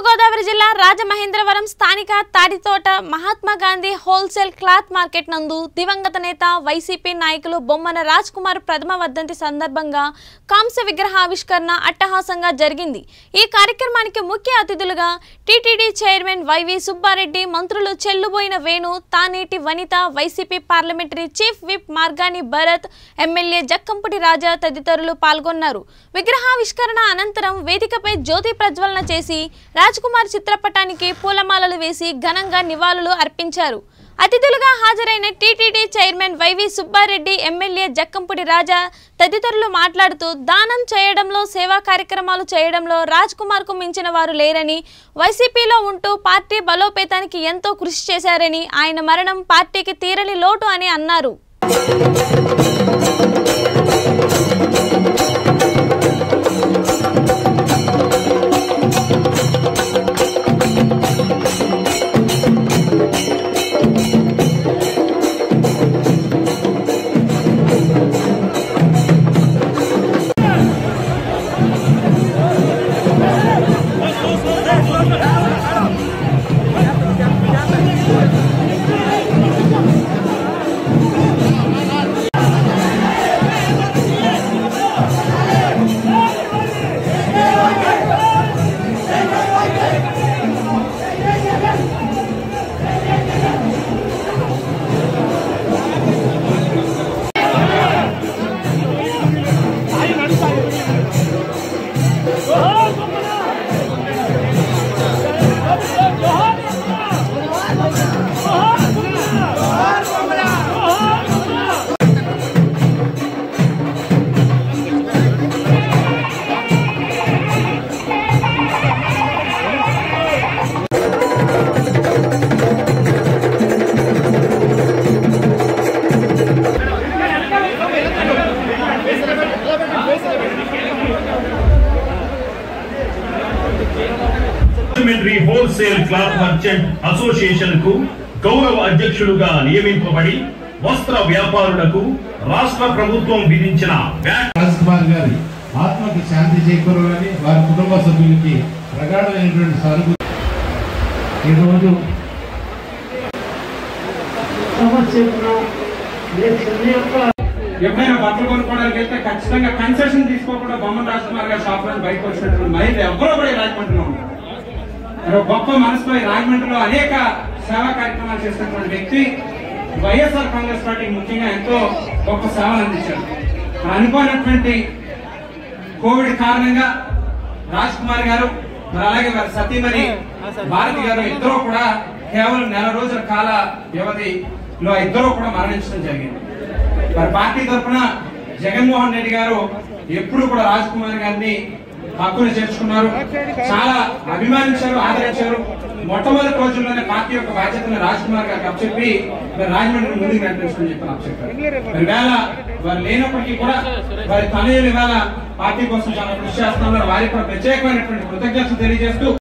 తూర్పుగోదావరి జిల్లా రాజమహేంద్రవరం స్థానిక Taditota Mahatma Gandhi wholesale cloth market నందు దివంగత నేత వైసీపీ నాయకులు బొమ్మన రాజ్ కుమార్ ప్రథమ వర్ధంతి సందర్భంగా కాంస్య విగ్రహావిష్కరణ అట్టహాసంగా జరిగింది ఈ కార్యక్రమానికి ముఖ్య అతిథులుగా టీటీడీ చైర్మన్ వైవి సుబ్బారెడ్డి మంత్రులు Chelluboina Venu Taneti Vanitha YCP parliamentary chief whip Margani Bharat MLA Jakkampudi Raja తదితరులు పాల్గొన్నారు విగ్రహావిష్కరణ అనంతరం వేదికపై జ్యోతి ప్రజ్వలన చేసి రాజ్ కుమార్ చిత్రపటానికి పూలమాలలు వేసి ఘనంగా నివాళులు అర్పించారు అతిథులుగా హాజరైన TTD chairman Y V Subbareddy MLA Jakkampudi Raja తదితరులు మాట్లాడుతూ దానం చేయడంలో సేవా కార్యక్రమాలు చేయడంలో రాజ్ కుమార్ కు మించిన వారు లేరని వైసీపీలో ఉంటూ పార్టీ బలోపేతానికి ఎంతో కృషి చేశారని ఆయన మరణం పార్టీకి తీరని లోటు అని అన్నారు parliamentary wholesale cloth merchant association కు గౌరవ అధ్యక్షులుగా నియమింపబడి వస్త్ర వ్యాపారులకు రాష్ట్ర ప్రభుత్వం విధించిన వ్యాట్ రాజ్ కుమార్ గారి ఆత్మకి శాంతి చేకూరాలని వారి కుటుంబ సభ్యులకి ప్రగాఢమైనటువంటి సానుభూతి ఈరోజు సమస్యను దేశం యొక్క ఎప్పుడైనా బట్టలు కొనుక్కోవడానికి వెళ్తే ఖచ్చితంగా కన్సెషన్ తీసుకోకుండా బొమ్మన రాజకుమార్ గారి షాప్ నుంచి బయటకు వచ్చినటువంటి మహిళ ఎవరో కూడా ఈ రాజమండ్రిలో ఉన్నారు మరి ఒక గొప్ప మనసులో ఈ రాజమండ్రిలో అనేక సేవా కార్యక్రమాలు చేసినటువంటి వ్యక్తి వైఎస్ఆర్ కాంగ్రెస్ పార్టీకి ముఖ్యంగా ఎంతో గొప్ప సేవలు అందించారు మరి అనుకోనటువంటి కోవిడ్ కారణంగా రాజ్ కుమార్ గారు మరి అలాగే వారి సతీమణి భారతి గారు ఇద్దరు కూడా కేవలం నెల రోజుల కాల వ్యవధిలో ఇద్దరు కూడా మరణించడం జరిగింది మరి పార్టీ తరఫున జగన్మోహన్ రెడ్డి గారు ఎప్పుడు కూడా రాజ్ కుమార్ గారిని హక్కును చేర్చుకున్నారు చాలా అభిమానించారు ఆదరించారు మొట్టమొదటి రోజుల్లోనే పార్టీ యొక్క బాధ్యతను రాజ్ కుమార్ గారికి అప్పచెప్పి మరి రాజమండ్రి ముందుకు నడిపించమని చెప్పి అప్పచెప్పారు మరి వేళ వారు లేనప్పటికీ కూడా వారి తనయులు వేళ పార్టీ కోసం చాలా కృషి చేస్తున్నారు వారికి కూడా ప్రత్యేకమైనటువంటి కృతజ్ఞతలు తెలియజేస్తూ